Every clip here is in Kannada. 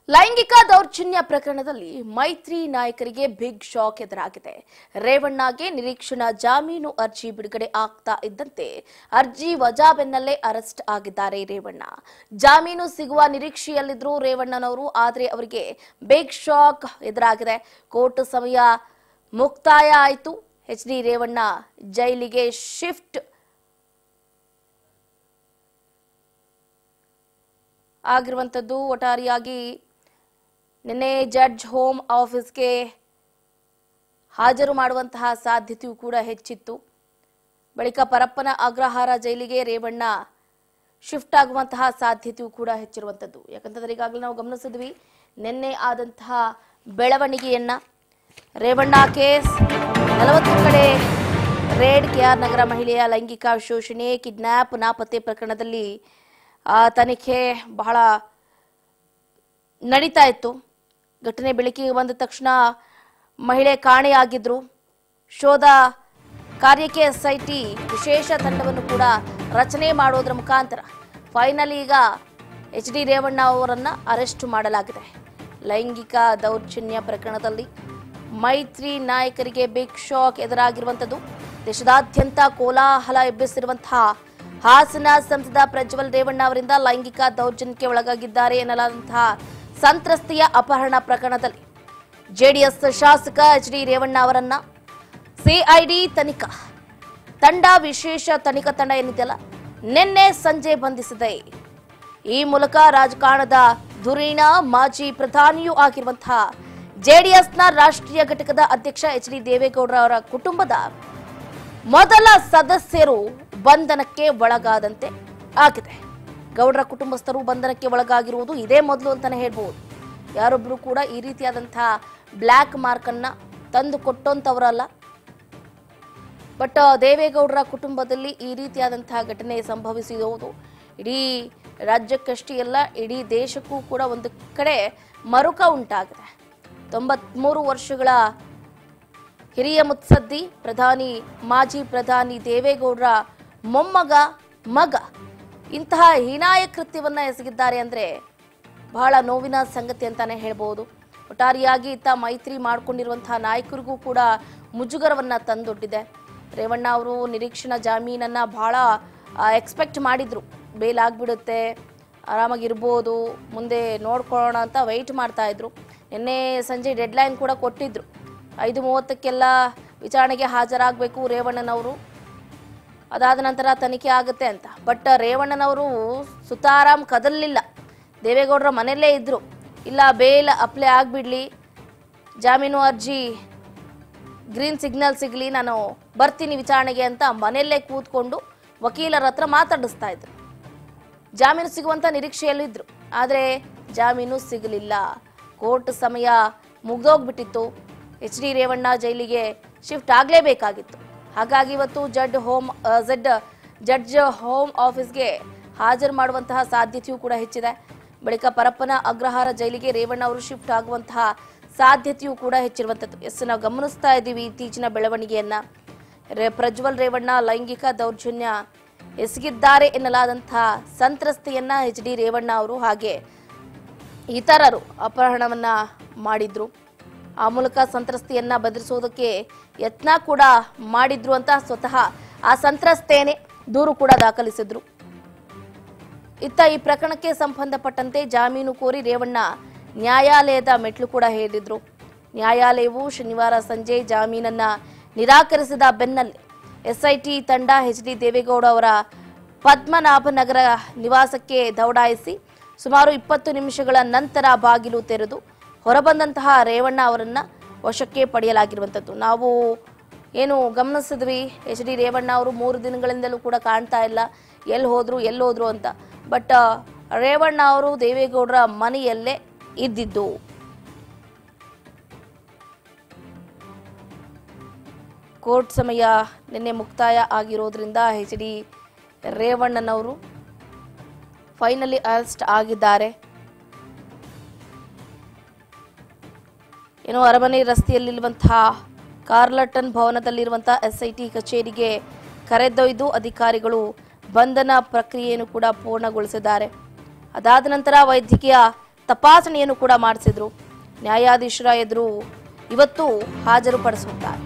ಲೈಂಗಿಕ ದೌರ್ಜನ್ಯ ಪ್ರಕರಣದಲ್ಲಿ ಮೈತ್ರಿ ನಾಯಕರಿಗೆ ಬಿಗ್ ಶಾಕ್ ಎದುರಾಗಿದೆ ರೇವಣ್ಣಗೆ ನಿರೀಕ್ಷಣಾ ಜಾಮೀನು ಅರ್ಜಿ ಬಿಡುಗಡೆ ಆಗ್ತಾ ಇದ್ದಂತೆ ಅರ್ಜಿ ವಜಾ ಬೆನ್ನಲ್ಲೇ ಅರೆಸ್ಟ್ ಆಗಿದ್ದಾರೆ ರೇವಣ್ಣ ಜಾಮೀನು ಸಿಗುವ ನಿರೀಕ್ಷೆಯಲ್ಲಿದ್ರು ರೇವಣ್ಣನವರು ಆದರೆ ಅವರಿಗೆ ಬಿಗ್ ಶಾಕ್ ಎದುರಾಗಿದೆ ಕೋರ್ಟ್ ಸಮಯ ಮುಕ್ತಾಯ ಆಯಿತು ಎಚ್ ಡಿ ರೇವಣ್ಣ ಜೈಲಿಗೆ ಶಿಫ್ಟ್ ಆಗಿರುವಂಥದ್ದು ಒಟ್ಟಾರೆಯಾಗಿ ನಿನ್ನೆ ಜಡ್ಜ್ ಹೋಮ್ ಆಫೀಸ್ಗೆ ಹಾಜರು ಮಾಡುವಂತಹ ಸಾಧ್ಯತೆಯೂ ಕೂಡ ಹೆಚ್ಚಿತ್ತು ಬಳಿಕ ಪರಪ್ಪನ ಅಗ್ರಹಾರ ಜೈಲಿಗೆ ರೇವಣ್ಣ ಶಿಫ್ಟ್ ಆಗುವಂತಹ ಸಾಧ್ಯತೆಯೂ ಕೂಡ ಹೆಚ್ಚಿರುವಂಥದ್ದು ಯಾಕಂತಂದ್ರೆ ಈಗಾಗಲೇ ನಾವು ಗಮನಿಸಿದ್ವಿ ನಿನ್ನೆ ಆದಂತಹ ಬೆಳವಣಿಗೆಯನ್ನ ರೇವಣ್ಣ ಕೇಸ್ ನಲವತ್ತು ಕಡೆ ರೇಡ್ ಕೆಆರ್ ನಗರ ಮಹಿಳೆಯ ಲೈಂಗಿಕ ಶೋಷಣೆ ಕಿಡ್ನಾಪ್ ನಾಪತ್ತೆ ಪ್ರಕರಣದಲ್ಲಿ ಆ, ತನಿಖೆ ಬಹಳ ನಡೀತಾ ಇತ್ತು ಘಟನೆ ಬೆಳಕಿಗೆ ಬಂದ ತಕ್ಷಣ ಮಹಿಳೆ ಕಾಣೆಯಾಗಿದ್ರು ಶೋಧ ಕಾರ್ಯಕ್ಕೆ ಎಸ್ಐಟಿ ವಿಶೇಷ ತಂಡವನ್ನು ಕೂಡ ರಚನೆ ಮಾಡೋದ್ರ ಮುಖಾಂತರ ಫೈನಲ್ ಈಗ ಎಚ್ ಡಿ ರೇವಣ್ಣ ಅವರನ್ನ ಅರೆಸ್ಟ್ ಮಾಡಲಾಗಿದೆ ಲೈಂಗಿಕ ದೌರ್ಜನ್ಯ ಪ್ರಕರಣದಲ್ಲಿ ಮೈತ್ರಿ ನಾಯಕರಿಗೆ ಬಿಗ್ ಶಾಕ್ ಎದುರಾಗಿರುವಂಥದ್ದು ದೇಶದಾದ್ಯಂತ ಕೋಲಾಹಲ ಎಬ್ಬಿಸಿರುವಂತಹ ಹಾಸನ ಸಂಸದ ಪ್ರಜ್ವಲ್ ರೇವಣ್ಣ ಅವರಿಂದ ಲೈಂಗಿಕ ದೌರ್ಜನ್ಯಕ್ಕೆ ಒಳಗಾಗಿದ್ದಾರೆ ಎನ್ನಲಾದಂತಹ ಸಂತ್ರಸ್ತೆಯ ಅಪಹರಣ ಪ್ರಕರಣದಲ್ಲಿ ಜೆಡಿಎಸ್ ಶಾಸಕ ಎಚ್ ಡಿ ರೇವಣ್ಣ ಅವರನ್ನ ಸಿಐಡಿ ತನಿಖಾ ತಂಡ ವಿಶೇಷ ತನಿಖಾ ತಂಡ ಏನಿದೆಯಲ್ಲ ನಿನ್ನೆ ಸಂಜೆ ಬಂಧಿಸಿದೆ ಈ ಮೂಲಕ ರಾಜಕಾರಣದ ಧುರೀಣ ಮಾಜಿ ಪ್ರಧಾನಿಯೂ ಆಗಿರುವಂತಹ ಜೆಡಿಎಸ್ನ ರಾಷ್ಟ್ರೀಯ ಘಟಕದ ಅಧ್ಯಕ್ಷ ಎಚ್ ಡಿ ದೇವೇಗೌಡರ ಅವರ ಕುಟುಂಬದ ಮೊದಲ ಸದಸ್ಯರು ಬಂಧನಕ್ಕೆ ಒಳಗಾದಂತೆ ಆಗಿದೆ ಗೌಡರ ಕುಟುಂಬಸ್ಥರು ಬಂಧನಕ್ಕೆ ಒಳಗಾಗಿರುವುದು ಇದೇ ಮೊದಲು ಅಂತಾನೆ ಹೇಳ್ಬೋದು ಯಾರೊಬ್ರು ಕೂಡ ಈ ರೀತಿಯಾದಂತಹ ಬ್ಲ್ಯಾಕ್ ಮಾರ್ಕ್ ಅನ್ನ ತಂದು ಕೊಟ್ಟಂತವರಲ್ಲ ಬಟ್ ದೇವೇಗೌಡರ ಕುಟುಂಬದಲ್ಲಿ ಈ ರೀತಿಯಾದಂತಹ ಘಟನೆ ಸಂಭವಿಸಿರುವುದು ಇಡೀ ರಾಜ್ಯಕ್ಕಷ್ಟೇ ಅಲ್ಲ ಇಡೀ ದೇಶಕ್ಕೂ ಕೂಡ ಒಂದು ಕಡೆ ಮರುಕ ಉಂಟಾಗಿದೆ ತೊಂಬತ್ಮೂರು ವರ್ಷಗಳ ಹಿರಿಯ ಮುತ್ಸದ್ದಿ ಪ್ರಧಾನಿ ಮಾಜಿ ಪ್ರಧಾನಿ ದೇವೇಗೌಡರ ಮೊಮ್ಮಗ ಮಗ ಇಂತಹ ಹೀನಾಯ ಕೃತ್ಯವನ್ನ ಎಸಗಿದ್ದಾರೆ ಅಂದ್ರೆ ಬಹಳ ನೋವಿನ ಸಂಗತಿ ಅಂತಾನೆ ಹೇಳ್ಬೋದು ಒಟ್ಟಾರೆಯಾಗಿ ಇತ್ತ ಮೈತ್ರಿ ಮಾಡಿಕೊಂಡಿರುವಂತಹ ನಾಯಕರಿಗೂ ಕೂಡ ಮುಜುಗರವನ್ನ ತಂದೊಡ್ಡಿದೆ ರೇವಣ್ಣ ಅವರು ನಿರೀಕ್ಷಣಾ ಜಾಮೀನನ್ನ ಬಹಳ ಎಕ್ಸ್ಪೆಕ್ಟ್ ಮಾಡಿದ್ರು ಬೇಲ್ ಆಗ್ಬಿಡುತ್ತೆ ಆರಾಮಾಗಿರ್ಬೋದು ಮುಂದೆ ನೋಡ್ಕೊಳ್ಳೋಣ ಅಂತ ವೆಯ್ಟ್ ಮಾಡ್ತಾ ಇದ್ರು ನಿನ್ನೆ ಸಂಜೆ ಡೆಡ್ಲೈನ್ ಕೂಡ ಕೊಟ್ಟಿದ್ರು ಐದು ಮೂವತ್ತಕ್ಕೆಲ್ಲ ವಿಚಾರಣೆಗೆ ಹಾಜರಾಗಬೇಕು ರೇವಣ್ಣನವರು ಅದಾದ ನಂತರ ತನಿಖೆ ಆಗುತ್ತೆ ಅಂತ ಬಟ್ ರೇವಣ್ಣನವರು ಸುತಾರಾಮ್ ಕದಲಿಲ್ಲ ದೇವೇಗೌಡರ ಮನೆಯಲ್ಲೇ ಇದ್ರು ಇಲ್ಲ ಬೇಲ್ ಅಪ್ಲೈ ಆಗ್ಬಿಡ್ಲಿ ಜಾಮೀನು ಅರ್ಜಿ ಗ್ರೀನ್ ಸಿಗ್ನಲ್ ಸಿಗ್ಲಿ ನಾನು ಬರ್ತೀನಿ ವಿಚಾರಣೆಗೆ ಅಂತ ಮನೆಯಲ್ಲೇ ಕೂತ್ಕೊಂಡು ವಕೀಲರ ಹತ್ರ ಮಾತಾಡಿಸ್ತಾ ಇದ್ರು ಜಾಮೀನು ಸಿಗುವಂತ ನಿರೀಕ್ಷೆಯಲ್ಲಿದ್ರು ಆದರೆ ಜಾಮೀನು ಸಿಗಲಿಲ್ಲ ಕೋರ್ಟ್ ಸಮಯ ಮುಗ್ದೋಗ್ಬಿಟ್ಟಿತ್ತು ಎಚ್ ಡಿ ರೇವಣ್ಣ ಜೈಲಿಗೆ ಶಿಫ್ಟ್ ಆಗಲೇಬೇಕಾಗಿತ್ತು ಹಾಗಾಗಿ ಇವತ್ತು judge home judge judge home ಆಫೀಸ್ಗೆ ಹಾಜರು ಮಾಡುವಂತಹ ಸಾಧ್ಯತೆಯೂ ಕೂಡ ಹೆಚ್ಚಿದೆ ಬಳಿಕ ಪರಪ್ಪನ ಅಗ್ರಹಾರ ಜೈಲಿಗೆ ರೇವಣ್ಣ ಅವರು ಶಿಫ್ಟ್ ಆಗುವಂತಹ ಸಾಧ್ಯತೆಯೂ ಕೂಡ ಹೆಚ್ಚಿರುವಂಥದ್ದು ಎಸ್ ನಾವು ಗಮನಿಸ್ತಾ ಇದ್ದೀವಿ ಇತ್ತೀಚಿನ ಬೆಳವಣಿಗೆಯನ್ನ ರೇ ಪ್ರಜ್ವಲ್ ರೇವಣ್ಣ ಲೈಂಗಿಕ ದೌರ್ಜನ್ಯ ಎಸಗಿದ್ದಾರೆ ಎನ್ನಲಾದಂತಹ ಸಂತ್ರಸ್ತೆಯನ್ನ ಎಚ್ ಡಿ ರೇವಣ್ಣ ಅವರು ಹಾಗೆ ಇತರರು ಅಪಹರಣವನ್ನ ಮಾಡಿದ್ರು ಆ ಮೂಲಕ ಸಂತ್ರಸ್ತೆಯನ್ನ ಬೆದರಿಸೋದಕ್ಕೆ ಯತ್ನ ಕೂಡ ಮಾಡಿದ್ರು ಅಂತ ಸ್ವತಃ ಆ ಸಂತ್ರಸ್ತೇನೆ ದೂರು ಕೂಡ ದಾಖಲಿಸಿದ್ರು ಇತ್ತ ಈ ಪ್ರಕರಣಕ್ಕೆ ಸಂಬಂಧಪಟ್ಟಂತೆ ಜಾಮೀನು ಕೋರಿ ರೇವಣ್ಣ ನ್ಯಾಯಾಲಯದ ಮೆಟ್ಲು ಕೂಡ ಹೇಳಿದ್ರು ನ್ಯಾಯಾಲಯವು ಶನಿವಾರ ಸಂಜೆ ಜಾಮೀನನ್ನ ನಿರಾಕರಿಸಿದ ಬೆನ್ನಲ್ಲೇ ಎಸ್ಐಟಿ ತಂಡ ಎಚ್ ಡಿ ದೇವೇಗೌಡ ಅವರ ಪದ್ಮನಾಭನಗರ ನಿವಾಸಕ್ಕೆ ದೌಡಾಯಿಸಿ ಸುಮಾರು ಇಪ್ಪತ್ತು ನಿಮಿಷಗಳ ನಂತರ ಬಾಗಿಲು ತೆರೆದು ಹೊರಬಂದಂತಹ ರೇವಣ್ಣ ಅವರನ್ನ ವಶಕ್ಕೆ ಪಡೆಯಲಾಗಿರುವಂಥದ್ದು ನಾವು ಏನು ಗಮನಿಸಿದ್ವಿ ಎಚ್ ಡಿ ರೇವಣ್ಣ ಅವರು ಮೂರು ದಿನಗಳಿಂದಲೂ ಕೂಡ ಕಾಣ್ತಾ ಇಲ್ಲ ಎಲ್ಲಿ ಹೋದ್ರು ಎಲ್ಲಿ ಹೋದ್ರು ಅಂತ ಬಟ್ ರೇವಣ್ಣ ಅವರು ದೇವೇಗೌಡರ ಮನೆಯಲ್ಲೇ ಇದ್ದಿದ್ದು ಕೋರ್ಟ್ ಸಮಯ ನಿನ್ನೆ ಮುಕ್ತಾಯ ಆಗಿರೋದ್ರಿಂದ ಎಚ್ ಡಿ ರೇವಣ್ಣನವರು ಫೈನಲಿ ಅರೆಸ್ಟ್ ಆಗಿದ್ದಾರೆ ಏನು ಅರಮನೆ ರಸ್ತೆಯಲ್ಲಿರುವಂತಹ ಕಾರ್ಲಟನ್ ಭವನದಲ್ಲಿರುವಂತಹ ಎಸ್ಐಟಿ ಕಚೇರಿಗೆ ಕರೆದೊಯ್ದು ಅಧಿಕಾರಿಗಳು ಬಂಧನ ಪ್ರಕ್ರಿಯೆಯನ್ನು ಕೂಡ ಪೂರ್ಣಗೊಳಿಸಿದ್ದಾರೆ ಅದಾದ ನಂತರ ವೈದ್ಯಕೀಯ ತಪಾಸಣೆಯನ್ನು ಕೂಡ ಮಾಡಿಸಿದ್ರು ನ್ಯಾಯಾಧೀಶರ ಎದುರು ಇವತ್ತು ಹಾಜರುಪಡಿಸುತ್ತಾರೆ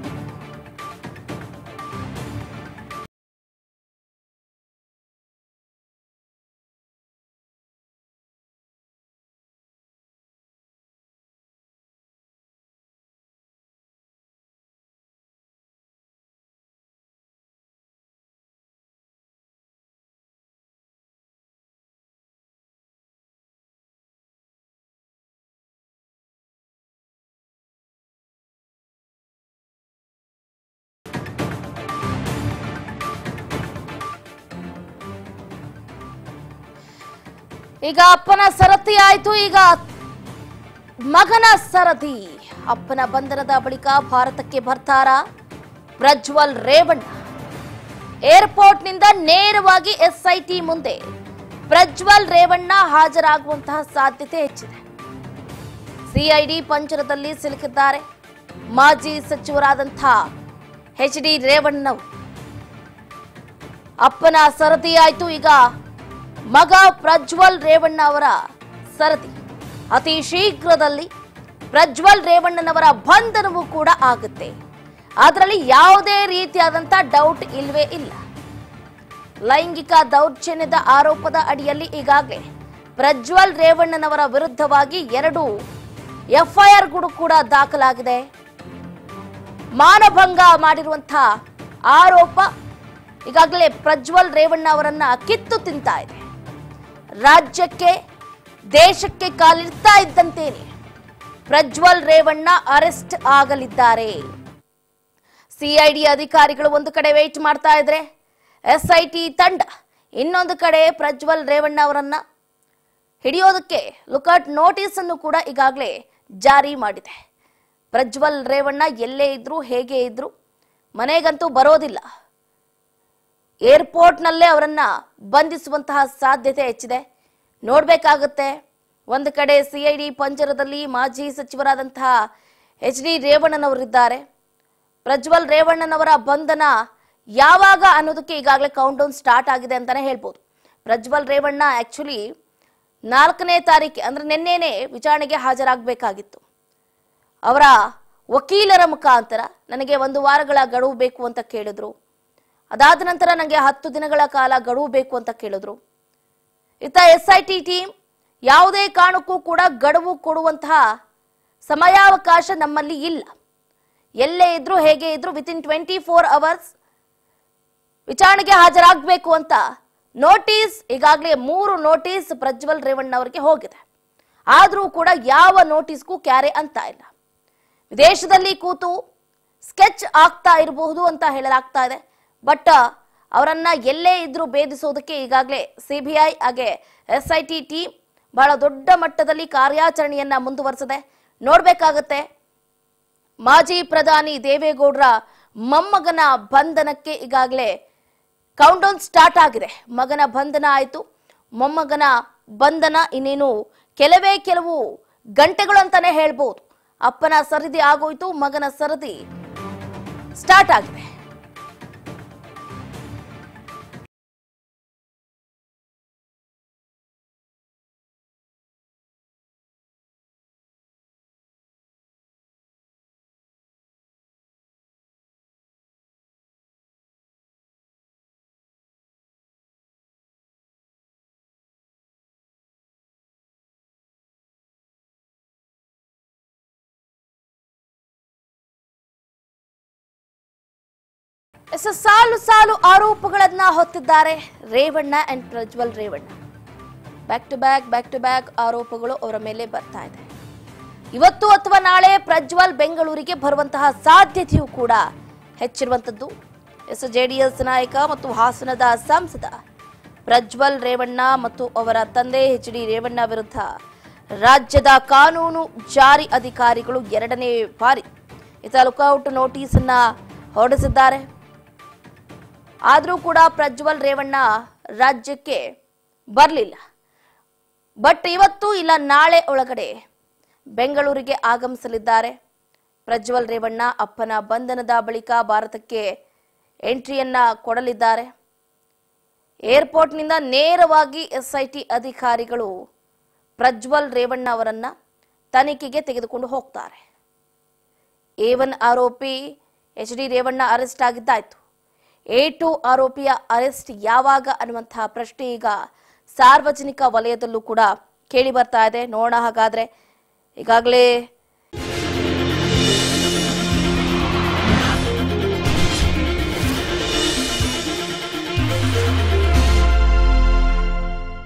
ಈಗ ಅಪ್ಪನ ಸರತಿ ಆಯ್ತು ಈಗ ಮಗನ ಸರದಿ ಅಪ್ಪನ ಬಂಧನದ ಬಳಿಕ ಭಾರತಕ್ಕೆ ಬರ್ತಾರ ಪ್ರಜ್ವಲ್ ರೇವಣ್ಣ ಏರ್ಪೋರ್ಟ್ನಿಂದ ನೇರವಾಗಿ ಎಸ್ಐಟಿ ಮುಂದೆ ಪ್ರಜ್ವಲ್ ರೇವಣ್ಣ ಹಾಜರಾಗುವಂತಹ ಸಾಧ್ಯತೆ ಹೆಚ್ಚಿದೆ ಸಿಐಡಿ ಪಂಜರದಲ್ಲಿ ಸಿಲುಕಿದ್ದಾರೆ ಮಾಜಿ ಸಚಿವರಾದಂಥ ಎಚ್ ಡಿ ರೇವಣ್ಣನವರು ಅಪ್ಪನ ಸರದಿ ಆಯ್ತು ಈಗ ಮಗ ಪ್ರಜ್ವಲ್ ರೇವಣ್ಣ ಅವರ ಸರದಿ ಅತಿ ಶೀಘ್ರದಲ್ಲಿ ಪ್ರಜ್ವಲ್ ರೇವಣ್ಣನವರ ಬಂಧನವೂ ಕೂಡ ಆಗುತ್ತೆ ಅದರಲ್ಲಿ ಯಾವುದೇ ರೀತಿಯಾದಂಥ ಡೌಟ್ ಇಲ್ವೇ ಇಲ್ಲ ಲೈಂಗಿಕ ದೌರ್ಜನ್ಯದ ಆರೋಪದ ಅಡಿಯಲ್ಲಿ ಈಗಾಗಲೇ ಪ್ರಜ್ವಲ್ ರೇವಣ್ಣನವರ ವಿರುದ್ಧವಾಗಿ ಎರಡು ಎಫ್ಐಆರ್ಗಳು ಕೂಡ ದಾಖಲಾಗಿದೆ ಮಾನಭಂಗ ಮಾಡಿರುವಂತಹ ಆರೋಪ ಈಗಾಗಲೇ ಪ್ರಜ್ವಲ್ ರೇವಣ್ಣ ಅವರನ್ನ ಕಿತ್ತು ತಿಂತಾ ಇದೆ ರಾಜ್ಯಕ್ಕೆ ದೇಶಕ್ಕೆ ಕಾಲಿಡ್ತಾ ಇದ್ದಂತೇನೆ ಪ್ರಜ್ವಲ್ ರೇವಣ್ಣ ಅರೆಸ್ಟ್ ಆಗಲಿದ್ದಾರೆ ಸಿಐಡಿ ಅಧಿಕಾರಿಗಳು ಒಂದು ಕಡೆ ವೇಟ್ ಮಾಡ್ತಾ ಇದ್ರೆ ಎಸ್ಐಟಿ ತಂಡ ಇನ್ನೊಂದು ಕಡೆ ಪ್ರಜ್ವಲ್ ರೇವಣ್ಣ ಅವರನ್ನ ಹಿಡಿಯೋದಕ್ಕೆ ಲುಕೌಟ್ ನೋಟಿಸ್ ಅನ್ನು ಕೂಡ ಈಗಾಗಲೇ ಜಾರಿ ಮಾಡಿದೆ ಪ್ರಜ್ವಲ್ ರೇವಣ್ಣ ಎಲ್ಲೇ ಇದ್ರು ಹೇಗೆ ಇದ್ರು ಮನೆಗಂತೂ ಬರೋದಿಲ್ಲ ಏರ್ಪೋರ್ಟ್ನಲ್ಲೇ ಅವರನ್ನ ಬಂಧಿಸುವಂತಹ ಸಾಧ್ಯತೆ ಹೆಚ್ಚಿದೆ ನೋಡ್ಬೇಕಾಗುತ್ತೆ ಒಂದು ಕಡೆ ಸಿಐಡಿ ಪಂಜರದಲ್ಲಿ ಮಾಜಿ ಸಚಿವರಾದಂತಹ ಎಚ್ ಡಿ ರೇವಣ್ಣನವರಿದ್ದಾರೆ ಪ್ರಜ್ವಲ್ ರೇವಣ್ಣನವರ ಬಂಧನ ಯಾವಾಗ ಅನ್ನೋದಕ್ಕೆ ಈಗಾಗಲೇ ಕೌಂಟ್ ಡೌನ್ ಸ್ಟಾರ್ಟ್ ಆಗಿದೆ ಅಂತಾನೆ ಹೇಳ್ಬೋದು ಪ್ರಜ್ವಲ್ ರೇವಣ್ಣ ಆಕ್ಚುಲಿ ನಾಲ್ಕನೇ ತಾರೀಕು ಅಂದ್ರೆ ನಿನ್ನೆನೆ ವಿಚಾರಣೆಗೆ ಹಾಜರಾಗಬೇಕಾಗಿತ್ತು ಅವರ ವಕೀಲರ ಮುಖಾಂತರ ನನಗೆ ಒಂದು ವಾರಗಳ ಗಡುವು ಬೇಕು ಅಂತ ಕೇಳಿದ್ರು ಅದಾದ ನಂತರ ನನಗೆ ಹತ್ತು ದಿನಗಳ ಕಾಲ ಗಡುವು ಬೇಕು ಅಂತ ಕೇಳಿದ್ರು ಇತ್ತ ಎಸ್ ಐ ಟಿ ಟೀಮ್ ಯಾವುದೇ ಕಾರಣಕ್ಕೂ ಕೂಡ ಗಡುವು ಕೊಡುವಂತಹ ಸಮಯಾವಕಾಶ ನಮ್ಮಲ್ಲಿ ಇಲ್ಲ ಎಲ್ಲೇ ಇದ್ರು ಹೇಗೆ ಇದ್ರು ವಿತಿನ್ ಟ್ವೆಂಟಿ ಫೋರ್ ಅವರ್ಸ್ ವಿಚಾರಣೆಗೆ ಹಾಜರಾಗಬೇಕು ಅಂತ ನೋಟಿಸ್ ಈಗಾಗಲೇ ಮೂರು ನೋಟಿಸ್ ಪ್ರಜ್ವಲ್ ರೇವಣ್ಣ ಅವರಿಗೆ ಹೋಗಿದೆ ಆದರೂ ಕೂಡ ಯಾವ ನೋಟಿಸ್ಗೂ ಕ್ಯಾರೆ ಅಂತ ಇಲ್ಲ ವಿದೇಶದಲ್ಲಿ ಕೂತು ಸ್ಕೆಚ್ ಆಗ್ತಾ ಇರಬಹುದು ಅಂತ ಹೇಳಲಾಗ್ತಾ ಇದೆ ಬಟ್ ಅವರನ್ನ ಎಲ್ಲೇ ಇದ್ರೂ ಭೇದಿಸೋದಕ್ಕೆ ಈಗಾಗಲೇ ಸಿಬಿಐ ಹಾಗೆ ಎಸ್ ಐ ಟಿ ಟೀಮ್ ಬಹಳ ದೊಡ್ಡ ಮಟ್ಟದಲ್ಲಿ ಕಾರ್ಯಾಚರಣೆಯನ್ನ ಮುಂದುವರೆಸಿದೆ ನೋಡ್ಬೇಕಾಗತ್ತೆ ಮಾಜಿ ಪ್ರಧಾನಿ ದೇವೇಗೌಡರ ಮೊಮ್ಮಗನ ಬಂಧನಕ್ಕೆ ಈಗಾಗಲೇ ಕೌಂಟ್ ಡೌನ್ ಸ್ಟಾರ್ಟ್ ಆಗಿದೆ ಮಗನ ಬಂಧನ ಆಯಿತು ಮೊಮ್ಮಗನ ಬಂಧನ ಇನ್ನೇನು ಕೆಲವೇ ಕೆಲವು ಗಂಟೆಗಳು ಅಂತಾನೆ ಹೇಳ್ಬೋದು ಅಪ್ಪನ ಸರದಿ ಆಗೋಯ್ತು ಮಗನ ಸರದಿ ಸ್ಟಾರ್ಟ್ ಆಗಿದೆ ಎಸ್ ಸಾಲು ಸಾಲು ಆರೋಪಗಳನ್ನ ಹೊತ್ತಿದ್ದಾರೆ Revanna and Prajwal Revanna back to back back to back ಆರೋಪಗಳು ಅವರ ಮೇಲೆ ಬರ್ತಾ ಇದೆ ಇವತ್ತು ಅಥವಾ ನಾಳೆ ಪ್ರಜ್ವಲ್ ಬೆಂಗಳೂರಿಗೆ ಬರುವಂತಹ ಸಾಧ್ಯತೆಯೂ ಕೂಡ ಹೆಚ್ಚಿರುವಂತದ್ದು ಎಸ್ ಜೆಡಿಎಸ್ ನಾಯಕ ಮತ್ತು ಹಾಸನದ ಸಂಸದ ಪ್ರಜ್ವಲ್ ರೇವಣ್ಣ ಮತ್ತು ಅವರ ತಂದೆ ಎಚ್ ಡಿ ರೇವಣ್ಣ ವಿರುದ್ಧ ರಾಜ್ಯದ ಕಾನೂನು ಜಾರಿ ಅಧಿಕಾರಿಗಳು ಎರಡನೇ ಬಾರಿ ಇತ ಲುಕೌಟ್ ನೋಟಿಸ್ ಅನ್ನ ಹೊರಡಿಸಿದ್ದಾರೆ ಆದರೂ ಕೂಡ ಪ್ರಜ್ವಲ್ ರೇವಣ್ಣ ರಾಜ್ಯಕ್ಕೆ ಬರಲಿಲ್ಲ ಬಟ್ ಇವತ್ತು ಇಲ್ಲ ನಾಳೆ ಒಳಗಡೆ ಬೆಂಗಳೂರಿಗೆ ಆಗಮಿಸಲಿದ್ದಾರೆ ಪ್ರಜ್ವಲ್ ರೇವಣ್ಣ ಅಪ್ಪನ ಬಂಧನದ ಬಳಿಕ ಭಾರತಕ್ಕೆ ಎಂಟ್ರಿಯನ್ನ ಕೊಡಲಿದ್ದಾರೆ ಏರ್ಪೋರ್ಟ್ನಿಂದ ನೇರವಾಗಿ ಎಸ್ಐಟಿ ಅಧಿಕಾರಿಗಳು ಪ್ರಜ್ವಲ್ ರೇವಣ್ಣ ಅವರನ್ನ ತನಿಖೆಗೆ ತೆಗೆದುಕೊಂಡು ಹೋಗ್ತಾರೆ ಎ ಒನ್ ಆರೋಪಿ ಎಚ್ ಡಿ ರೇವಣ್ಣ ಅರೆಸ್ಟ್ ಆಗಿದ್ದಾಯ್ತು ಎ ಟು ಆರೋಪಿಯ ಅರೆಸ್ಟ್ ಯಾವಾಗ ಅನ್ನುವಂತಹ ಪ್ರಶ್ನೆ ಈಗ ಸಾರ್ವಜನಿಕ ವಲಯದಲ್ಲೂ ಕೂಡ ಕೇಳಿ ಬರ್ತಾ ಇದೆ ನೋಡೋಣ ಹಾಗಾದ್ರೆ ಈಗಾಗಲೇ